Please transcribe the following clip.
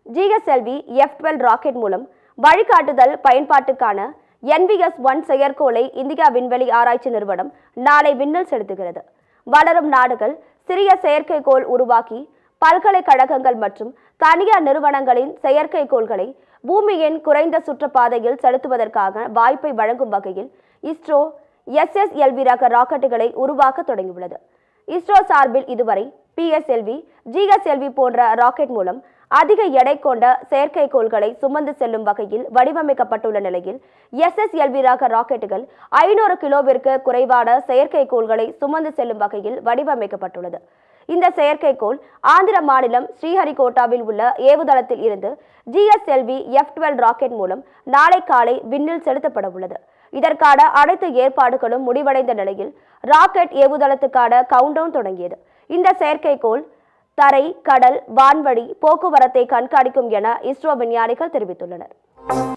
GSLV F twelve rocket மூலம் வழிகாட்டுதல் பயன்பாட்டுக்கான என்விஎஸ் ஒன் செயற்கோளை இந்தியா விண்வெளி ஆராய்ச்சி நிறுவனம் நாளை விண்ணில் செலுத்துகிறது வளரும் நாடுகள் சிறிய செயற்கைக்கோள் உருவாக்கி பல்கலைக்கழகங்கள் மற்றும் தனியார் நிறுவனங்களின் செயற்கைக்கோள்களை பூமியின் குறைந்த சுற்றுப்பாதையில் செலுத்துவதற்காக வாய்ப்பை வழங்கும் வகையில் இஸ்ரோ எஸ்எஸ்எல்வி ரக ராக்கெட்டுகளை உருவாக்க தொடங்கியுள்ளது இஸ்ரோ சார்பில் இதுவரை பிஎஸ்எல்வி ஜிஎஸ்எல்வி போன்ற ராக்கெட் மூலம் அதிக எடை கொண்ட செயற்கைக்கோள்களை சுமந்து செல்லும் வகையில் வடிவமைக்கப்பட்டுள்ள நிலையில் எஸ்எஸ்எல்வி ரக ராக்கெட்டுகள் ஐநூறு கிலோவிற்கு குறைவான செயற்கைக்கோள்களை சுமந்து செல்லும் வகையில் வடிவமைக்கப்பட்டுள்ளது இந்த செயற்கைக்கோள் ஆந்திர மாநிலம் ஸ்ரீஹரிகோட்டாவில் உள்ள ஏவுதளத்தில் இருந்து ஜிஎஸ்எல்வி எஃப் டுவெல் ராக்கெட் மூலம் நாளை காலை விண்ணில் செலுத்தப்பட உள்ளது இதற்கான அனைத்து ஏற்பாடுகளும் முடிவடைந்த நிலையில் ராக்கெட் ஏவுதளத்துக்கான கவுண்டவுன் தொடங்கியது இந்த செயற்கைக்கோள் தரை கடல் வான்வழி போக்குவரத்தை கண்காணிக்கும் என இஸ்ரோ விஞ்ஞானிகள் தெரிவித்துள்ளனர்